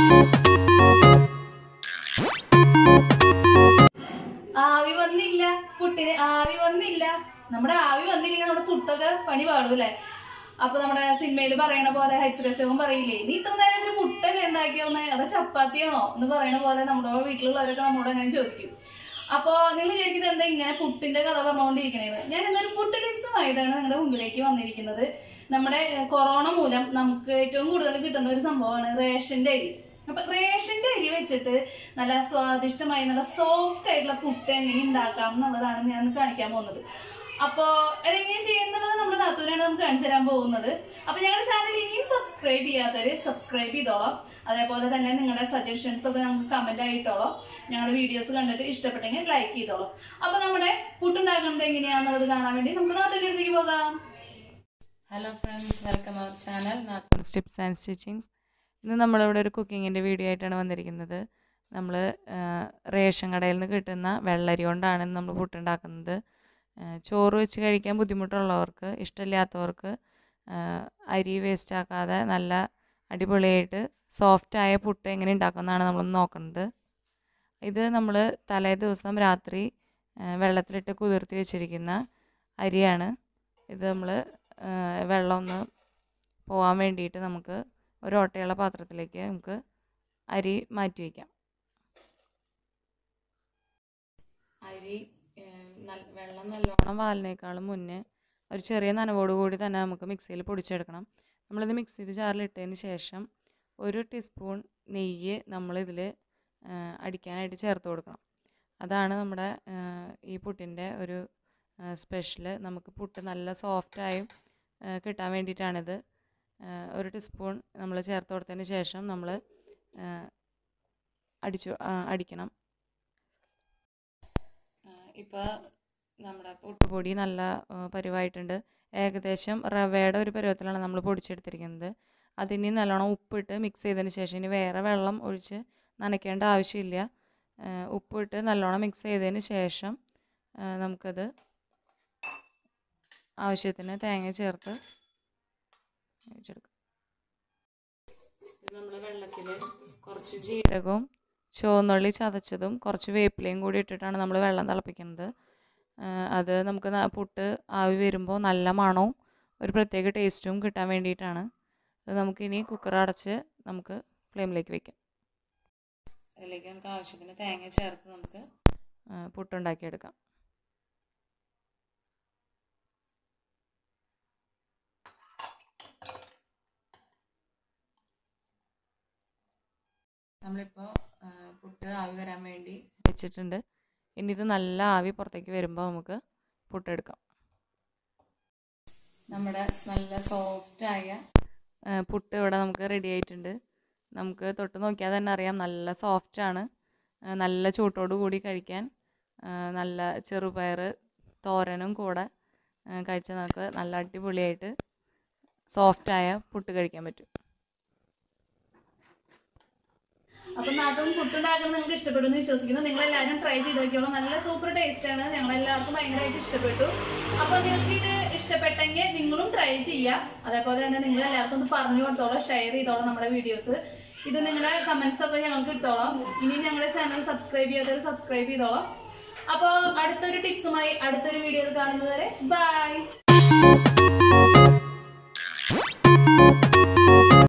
ആവി വന്നില്ല പുട്ടിന് ആവി വന്നില്ല നമ്മുടെ ആവി വന്നില്ലെങ്കിൽ നമ്മുടെ പുട്ടൊക്കെ പണി പാടൂല്ലേ അപ്പൊ നമ്മുടെ സിനിമയിൽ പറയണ പോലെ ഹരിശ്രേഷവും പറയില്ലേ നീ ഇത്ര നേരം ഒരു പുട്ടല്ലേ ഉണ്ടാക്കിയോന്ന് അത് ചപ്പാത്തിയാണോ എന്ന് പറയണ പോലെ നമ്മുടെ വീട്ടിലുള്ളവരൊക്കെ നമ്മളോട് അങ്ങനെ ചോദിക്കും അപ്പൊ നിങ്ങൾ വിചാരിക്കുന്നത് എന്താ ഇങ്ങനെ പുട്ടിന്റെ കഥ പറഞ്ഞുകൊണ്ടിരിക്കണേന്ന് ഞാൻ ഇന്നൊരു പുട്ട് ടിപ്സുമായിട്ടാണ് നിങ്ങളുടെ മുമ്പിലേക്ക് വന്നിരിക്കുന്നത് നമ്മുടെ ഏഹ്, കൊറോണ മൂലം നമുക്ക് ഏറ്റവും കൂടുതൽ കിട്ടുന്ന ഒരു സംഭവമാണ് റേഷന്റെ അരി അപ്പൊ റേഷന്റെ അരി വെച്ചിട്ട് നല്ല സ്വാദിഷ്ടമായി നല്ല സോഫ്റ്റ് ആയിട്ടുള്ള പുട്ട് എങ്ങനെ ഉണ്ടാക്കാം എന്നുള്ളതാണ് ഞാൻ കാണിക്കാൻ പോകുന്നത് അപ്പോ അതെങ്ങനെ ചെയ്യുന്നത് നമ്മുടെ നാത്തൂരാണ് നമുക്ക് കാണിച്ചു തരാൻ പോകുന്നത് അപ്പൊ ഞങ്ങളുടെ ചാനൽ ഇനിയും സബ്സ്ക്രൈബ് ചെയ്യാത്തവര് സബ്സ്ക്രൈബ് ചെയ്തോളാം അതേപോലെ തന്നെ നിങ്ങളുടെ സജഷൻസ് ഒക്കെ നമുക്ക് കമന്റ് ആയിട്ടോളാം ഞങ്ങളുടെ വീഡിയോസ് കണ്ടിട്ട് ഇഷ്ടപ്പെട്ടെങ്കിൽ ലൈക്ക് ചെയ്തോളാം അപ്പൊ നമ്മുടെ പുട്ടുണ്ടാക്കുന്നത് എങ്ങനെയാണെന്നുള്ളത് കാണാൻ വേണ്ടി നമുക്ക് നാത്തൂരുടെ അടുത്തേക്ക് പോകാം hello friends welcome our channel നാത്തോൺസ് ടിപ്സ് ആൻഡ് സ്റ്റിച്ചിങ്സ് ഇന്ന് നമ്മളിവിടെ ഒരു കുക്കിങ്ങിൻ്റെ വീഡിയോ ആയിട്ടാണ് വന്നിരിക്കുന്നത് നമ്മൾ റേഷൻ കടയിൽ നിന്ന് കിട്ടുന്ന വെള്ളരി കൊണ്ടാണ് ഇന്ന് നമ്മൾ പുട്ടുണ്ടാക്കുന്നത് ആ, ചോറ് വെച്ച് കഴിക്കാൻ ബുദ്ധിമുട്ടുള്ളവർക്ക് ഇഷ്ടമില്ലാത്തവർക്ക് ആ, അരി വേസ്റ്റ് ആക്കാതെ നല്ല അടിപൊളിയായിട്ട് സോഫ്റ്റായ പുട്ട് എങ്ങനെ ഉണ്ടാക്കുന്നതാണ് നമ്മളൊന്ന് നോക്കുന്നത് ഇത് നമ്മൾ തലേ ദിവസം രാത്രി ആ, വെള്ളത്തിലിട്ട് കുതിർത്തി വെച്ചിരിക്കുന്ന അരിയാണ് ഇത് നമ്മൾ വെള്ളം ഒന്ന് പോകാൻ വേണ്ടിയിട്ട് നമുക്ക് ഒരു ഓട്ടയുള്ള പാത്രത്തിലേക്ക് നമുക്ക് അരി മാറ്റി വയ്ക്കാം അരി ഏഹ്, നല്ല- വെള്ളം നല്ലോണം വാലിനേക്കാളും മുന്നേ ഒരു ചെറിയ നനവോട് കൂടി തന്നെ നമുക്ക് മിക്സിയിൽ പൊടിച്ചെടുക്കണം നമ്മളിത് മിക്സിയിൽ ജാറിലിട്ടതിന് ശേഷം ഒരു ടീസ്പൂൺ നെയ്യ് നമ്മളിതിൽ അടിക്കാനായിട്ട് ചേർത്ത് കൊടുക്കണം അതാണ് നമ്മുടെ ഏഹ്, ഈ പുട്ടിൻ്റെ ഒരു സ്പെഷ്യൽ നമുക്ക് പുട്ട് നല്ല സോഫ്റ്റായും കിട്ടാൻ വേണ്ടിയിട്ടാണിത് ഏഹ്, ഒരു ടീസ്പൂൺ നമ്മൾ ചേർത്ത് കൊടുത്തതിന് ശേഷം നമ്മൾ അടിച്ചു ആ, അടിക്കണം ഇപ്പോൾ നമ്മുടെ പുട്ടുപൊടി നല്ല ആ, പരുവായിട്ടുണ്ട് ഏകദേശം റവയുടെ ഒരു പരുവത്തിലാണ് നമ്മൾ പൊടിച്ചെടുത്തിരിക്കുന്നത് അതിനി നല്ലോണം ഉപ്പിട്ട് മിക്സ് ചെയ്തതിന് ശേഷം ഇനി വേറെ വെള്ളം ഒഴിച്ച് നനയ്ക്കേണ്ട ആവശ്യമില്ല ആ, ഉപ്പിട്ട് നല്ലോണം മിക്സ് ചെയ്തതിന് ശേഷം ആ, നമുക്കത് ആവശ്യത്തിന് തേങ്ങ ചേർത്ത് വെച്ചെടുക്കാം നമ്മൾ വെള്ളത്തിൽ കുറച്ച് ജീരകവും ചുവന്നുള്ളി ചതച്ചതും കുറച്ച് വേപ്പിലയും കൂടി ഇട്ടിട്ടാണ് നമ്മൾ വെള്ളം തിളപ്പിക്കുന്നത് ആ, അത് നമുക്ക് ന- പുട്ട് ആവി വരുമ്പോൾ നല്ല മണവും ഒരു പ്രത്യേക ടേസ്റ്റും കിട്ടാൻ വേണ്ടിയിട്ടാണ് അത് നമുക്കിനി കുക്കർ അടച്ച് നമുക്ക് ഫ്ലെയിമിലേക്ക് വെക്കാം അതിലേക്ക് നമുക്ക് ആവശ്യത്തിന് തേങ്ങ ചേർത്ത് നമുക്ക് ആ, പുട്ടുണ്ടാക്കിയെടുക്കാം നമ്മളിപ്പോൾ പുട്ട് ആവി വരാൻ വേണ്ടി വെച്ചിട്ടുണ്ട് ഇനി ഇത് നല്ല ആവി പുറത്തേക്ക് വരുമ്പോൾ നമുക്ക് പുട്ടെടുക്കാം നമ്മുടെ നല്ല സോഫ്റ്റായ പുട്ട് ഇവിടെ നമുക്ക് റെഡി ആയിട്ടുണ്ട് നമുക്ക് തൊട്ട് നോക്കിയാൽ തന്നെ അറിയാം നല്ല സോഫ്റ്റാണ് നല്ല ചൂട്ടോട് കൂടി കഴിക്കാൻ ആ, നല്ല ചെറുപയർ തോരനും കൂടെ ആ, കഴിച്ചാൽ നമുക്ക് നല്ല അടിപൊളിയായിട്ട് സോഫ്റ്റായ പുട്ട് കഴിക്കാൻ പറ്റും അപ്പൊ നാട്ടും പുട്ടുണ്ടാക്കുന്നത് നിങ്ങൾക്ക് ഇഷ്ടപ്പെട്ടു എന്ന് വിശ്വസിക്കുന്നു നിങ്ങൾ എല്ലാവരും ട്രൈ ചെയ്ത് നോക്കിയോളാം നല്ല സൂപ്പർ ടേസ്റ്റ് ആണ് ഞങ്ങൾ എല്ലാവർക്കും ഭയങ്കരമായിട്ട് ഇഷ്ടപ്പെട്ടു അപ്പൊ നിങ്ങൾക്ക് ഇത് ഇഷ്ടപ്പെട്ടെങ്കിൽ നിങ്ങളും ട്രൈ ചെയ്യുക അതേപോലെ തന്നെ നിങ്ങൾ എല്ലാവർക്കും ഒന്ന് പറഞ്ഞു കൊടുത്തോളാം ഷെയർ ചെയ്തോളാം നമ്മുടെ വീഡിയോസ് ഇത് നിങ്ങളുടെ കമന്റ്സ് ഒക്കെ ഞങ്ങൾക്ക് ഇട്ടോളാം ഇനി ഞങ്ങളുടെ ചാനൽ സബ്സ്ക്രൈബ് ചെയ്യാത്തവർ സബ്സ്ക്രൈബ് ചെയ്തോളാം അപ്പോൾ അടുത്തൊരു ടിപ്സുമായി അടുത്തൊരു വീഡിയോയിൽ കാണുന്നത് വരെ ബൈ